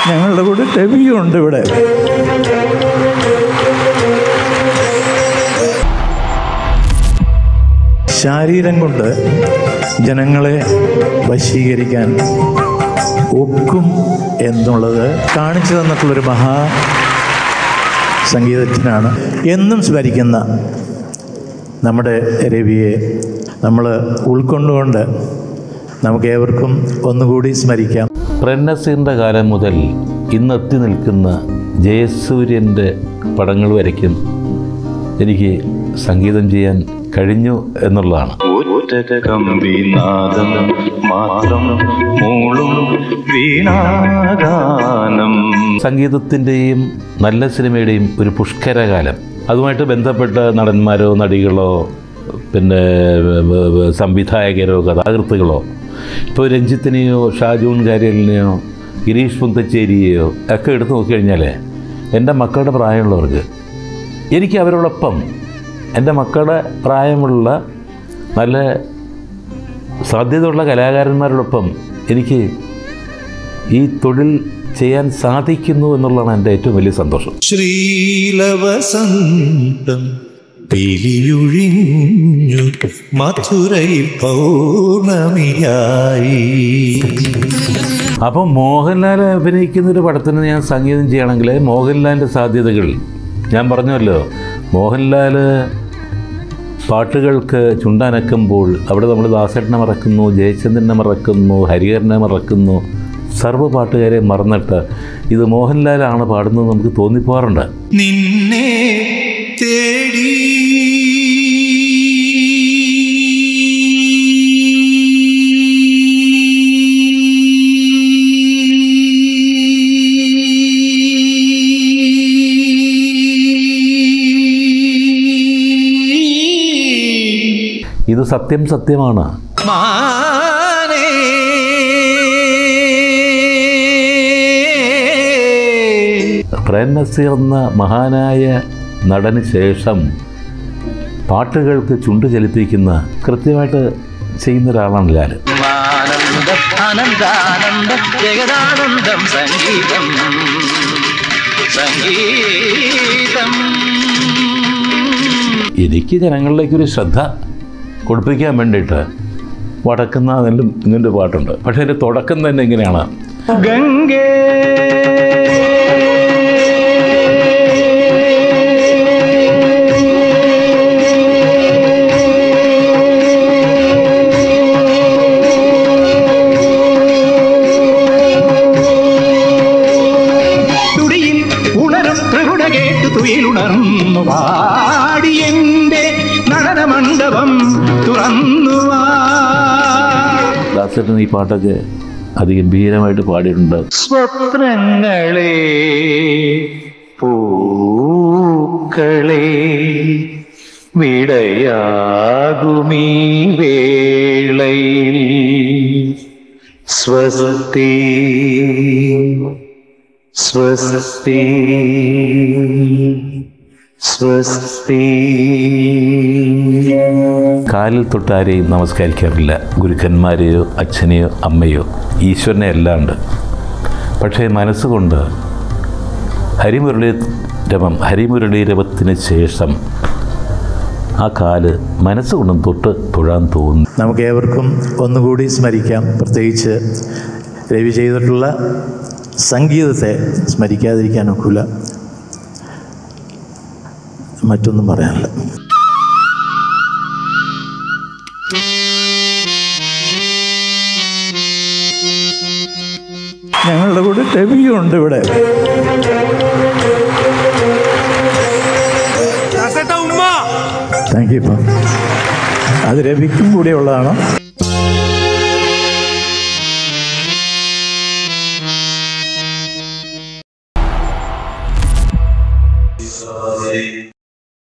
ഞങ്ങളുടെ കൂടെ രവിയും ഉണ്ട് ഇവിടെ ശാരീരം കൊണ്ട് ജനങ്ങളെ വശീകരിക്കാൻ ഒക്കും എന്നുള്ളത് കാണിച്ചു തന്നിട്ടുള്ളൊരു മഹാ സംഗീതജ്ഞനാണ് എന്നും സ്മരിക്കുന്ന നമ്മുടെ രവിയെ നമ്മൾ ഉൾക്കൊണ്ടുകൊണ്ട് നമുക്ക് ഏവർക്കും ഒന്നുകൂടി സ്മരിക്കാം പ്രന്നസീറിൻ്റെ കാലം മുതൽ ഇന്നെത്തി നിൽക്കുന്ന ജയസൂര്യൻ്റെ പടങ്ങൾ വരയ്ക്കും എനിക്ക് സംഗീതം ചെയ്യാൻ കഴിഞ്ഞു എന്നുള്ളതാണ് കമ്പിനാദം മാത്രം മൂളും വീണാഗാനം സംഗീതത്തിൻ്റെയും നല്ല സിനിമയുടെയും ഒരു പുഷ്കരകാലം അതുമായിട്ട് ബന്ധപ്പെട്ട നടന്മാരോ നടികളോ പിന്നെ വ- വ- വ- സംവിധായകരോ കഥാകൃത്തുകളോ ഇപ്പോൾ രഞ്ജിത്തിനെയോ ഷാജൂൺ കാര്യലിനെയോ ഗിരീഷ് പുന്തച്ചേരിയെയോ ഒക്കെ എടുത്തു നോക്കിക്കഴിഞ്ഞാൽ എൻ്റെ മക്കളുടെ പ്രായമുള്ളവർക്ക് എനിക്ക് അവരോടൊപ്പം എൻ്റെ മക്കളുടെ പ്രായമുള്ള നല്ല സാധ്യതയുള്ള കലാകാരന്മാരോടൊപ്പം എനിക്ക് ഈ തൊഴിൽ ചെയ്യാൻ സാധിക്കുന്നു എന്നുള്ളതാണ് എൻ്റെ ഏറ്റവും വലിയ സന്തോഷം ശ്രീലവസന്തം പിലിയൊഴിഞ്ഞു മധുരയിൽ പൗർണമിയായി അപ്പം മോഹൻലാൽ അഭിനയിക്കുന്ന ഒരു പടത്തിന് ഞാൻ സംഗീതം ചെയ്യണമെങ്കിൽ മോഹൻലാലിൻ്റെ സാധ്യതകൾ ഞാൻ പറഞ്ഞല്ലോ മോഹൻലാൽ പാട്ടുകൾക്ക് ചുണ്ടനക്കുമ്പോൾ അവിടെ നമ്മൾ ദാസേട്ടനെ മറക്കുന്നു ജയചന്ദ്രനെ മറക്കുന്നു ഹരിഹരനെ മറക്കുന്നു സർവ്വ പാട്ടുകാരെ മറന്നിട്ട് ഇത് മോഹൻലാലാണ് പാടുന്നത് നമുക്ക് തോന്നിപ്പോകാറുണ്ട് നിന്നെ തേടി ഇത് സത്യം സത്യമാണ് മാനേ പ്രേം നസീർ എന്ന മഹാനായ നടന് ശേഷം പാട്ടുകൾക്ക് ചുണ്ട് ചലിപ്പിക്കുന്ന കൃത്യമായിട്ട് ചെയ്യുന്ന ഒരാളാണ് ലാൽ ആനന്ദം അനന്താനന്ദം ജഗദാനന്ദം സംഗീതം സംഗീതം എനിക്ക് ജനങ്ങളിലേക്കൊരു ശ്രദ്ധ കൊടുപ്പിക്കാൻ വേണ്ടിയിട്ട് വടക്കുന്ന നെല്ലും ഇങ്ങനൊരു പാട്ടുണ്ട് പക്ഷേ അതിൻ്റെ തുടക്കം തന്നെ ഇങ്ങനെയാണ് ഗംഗേ തുടിയിൽ ഉണരും ത്രികുട കേട്ടു തുയിലുണർന്നു പാടിയെന്റെ നടന മണ്ഡപം തുറന്നു വാ ദാസേട്ടൻ ഈ പാട്ടൊക്കെ അതിഗംഭീരമായിട്ട് പാടിയിട്ടുണ്ട് സ്വപ്നങ്ങളെ പൂക്കളെ വിടയാകുമീ വേളയിൽ സ്വസ്തി സ്വസ്തി സ്വസ്തി കാലിൽ തൊട്ടാരെയും നമസ്കരിക്കാറില്ല ഗുരുക്കന്മാരെയോ അച്ഛനെയോ അമ്മയോ ഈശ്വരനെ അല്ലാണ്ട് പക്ഷേ മനസ്സുകൊണ്ട് ഹരിമുരളി രമം ഹരിമുരളി രമത്തിന് ശേഷം ആ കാല് മനസ്സുകൊണ്ടും തൊട്ട് തൊഴാൻ തോന്നുന്നു നമുക്ക് ഏവർക്കും ഒന്നുകൂടി സ്മരിക്കാം പ്രത്യേകിച്ച് രവി ചെയ്തിട്ടുള്ള സംഗീതത്തെ സ്മരിക്കാതിരിക്കാൻ ഒക്കില്ല മറ്റൊന്നും പറയാനില്ല ഞങ്ങളുടെ കൂടെ രവിയും ഉണ്ട് ഇവിടെ താങ്ക് യു ഇപ്പം അത് രവിക്കും കൂടെ ഉള്ളതാണ്